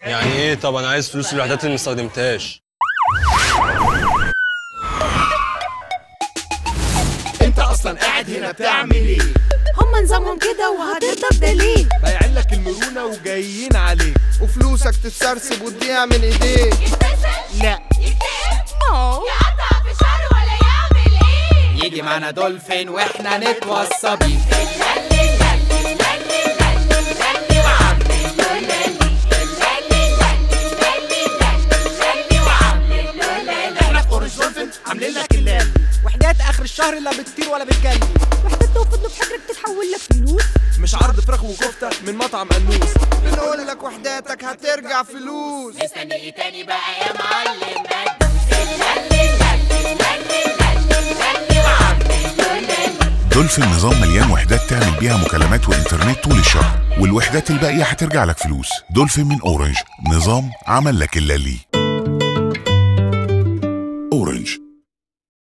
يعني ايه طب انا عايز فلوس الوحدات اللي ما استخدمتهاش انت اصلا قاعد هنا بتعمل ايه هم نظامهم كده وهترضى بدليل بايعين لك المرونه وجايين عليك وفلوسك تتسرسب وتضيع من ايديك لا يقطع في شهر ولا يعمل ايه يجي معانا دولفين واحنا نتوصى بيه احنا في اورنج دولفين عاملين لك الليل وحدات اخر الشهر لا بتطير ولا بتجلي وحدات لو فضلوا في حجرك تتحول لك فلوس مش عرض فراخ وكفته من مطعم انوس بنقول لك وحداتك هترجع فلوس مستني ايه تاني بقى يا معلم دولفين نظام مليان وحدات تعمل بيها مكالمات وانترنت طول الشهر والوحدات الباقية هترجع لك فلوس دولفين من اورنج نظام عمل لك اللي ليه